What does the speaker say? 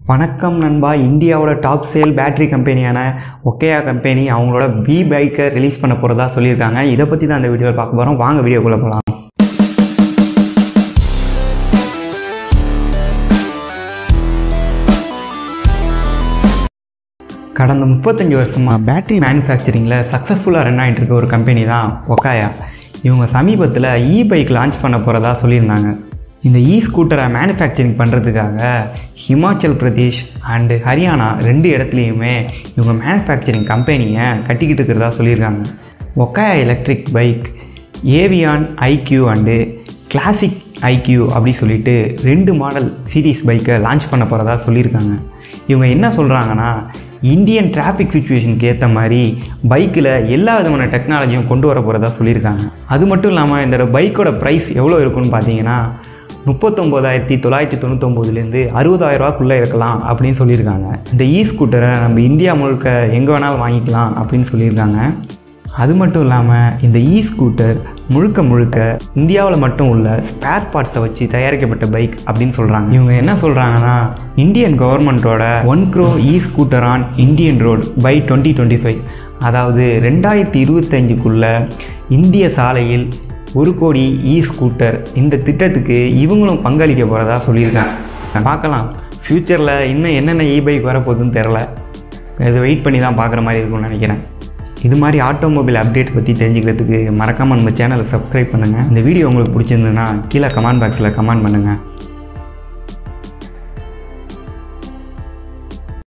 வணக்கம் நண்பா இந்தியாவோட டாப் சேல் பேட்டரி கம்பெனியான ஒக்கையா கம்பெனி அவங்களோட பி பைக்கை ரிலீஸ் பண்ண போகிறதா சொல்லியிருக்காங்க இதை பற்றி தான் அந்த வீடியோவில் பார்க்க போகிறோம் வாங்க வீடியோக்குள்ளே போகலாம் கடந்த முப்பத்தஞ்சு வருஷமாக பேட்டரி மேனுஃபேக்சரிங்கில் சக்ஸஸ்ஃபுல்லாக ரன் ஆகிட்டு இருக்க ஒரு கம்பெனி தான் ஒக்காயா இவங்க சமீபத்தில் இ பைக் லான்ச் பண்ண போகிறதா சொல்லியிருந்தாங்க இந்த இ ஸ்கூட்டரை மேனுஃபேக்சரிங் பண்ணுறதுக்காக ஹிமாச்சல் பிரதேஷ் அண்டு ஹரியானா ரெண்டு இடத்துலையுமே இவங்க மேனுஃபேக்சரிங் கம்பெனியை கட்டிக்கிட்டு இருக்கிறதா சொல்லியிருக்காங்க Okaya electric bike Avion IQ and classic IQ அப்படி சொல்லிட்டு ரெண்டு மாடல் சீரீஸ் பைக்கை லான்ச் பண்ண போகிறதா சொல்லியிருக்காங்க இவங்க என்ன சொல்கிறாங்கன்னா இந்தியன் டிராஃபிக் சுச்சுவேஷனுக்கு ஏற்ற மாதிரி பைக்கில் எல்லா விதமான டெக்னாலஜியும் கொண்டு வர போகிறதா சொல்லியிருக்காங்க அது மட்டும் இல்லாமல் இந்த பைக்கோட ப்ரைஸ் எவ்வளோ இருக்குன்னு பார்த்தீங்கன்னா முப்பத்தொம்போதாயிரத்தி தொள்ளாயிரத்தி தொண்ணூத்தொம்போதுலேருந்து அறுபதாயிரரூவாக்குள்ளே இருக்கலாம் அப்படின்னு சொல்லியிருக்காங்க இந்த இ ஸ்கூட்டரை நம்ம இந்தியா முழுக்க எங்கே வேணாலும் வாங்கிக்கலாம் அப்படின்னு சொல்லியிருக்காங்க அது மட்டும் இல்லாமல் இந்த இ ஸ்கூட்டர் முழுக்க முழுக்க இந்தியாவில் மட்டும் உள்ள ஸ்பேர் பார்ட்ஸை வச்சு தயாரிக்கப்பட்ட பைக் அப்படின்னு சொல்கிறாங்க இவங்க என்ன சொல்கிறாங்கன்னா இந்தியன் கவர்மெண்ட்டோட one crore e scooter on Indian road by twenty twenty five அதாவது ரெண்டாயிரத்தி இருபத்தஞ்சுக்குள்ளே இந்திய சாலையில் ஒரு கோடி இ ஸ்கூட்டர் இந்த திட்டத்துக்கு இவங்களும் பங்களிக்க போகிறதா சொல்லியிருக்காங்க பார்க்கலாம் ஃப்யூச்சரில் இன்னும் என்னென்ன இ பைக் வரப்போகுதுன்னு தெரில இது வெயிட் பண்ணி தான் பார்க்குற மாதிரி இருக்கும்னு நினைக்கிறேன் இது மாதிரி ஆட்டோமொபைல் அப்டேட் பற்றி தெரிஞ்சுக்கிறதுக்கு மறக்காமல் நம்ம சேனலை சப்ஸ்கிரைப் பண்ணுங்கள் இந்த வீடியோ உங்களுக்கு பிடிச்சிருந்ததுன்னா கீழே கமெண்ட் பாக்ஸில் கமெண்ட் பண்ணுங்கள்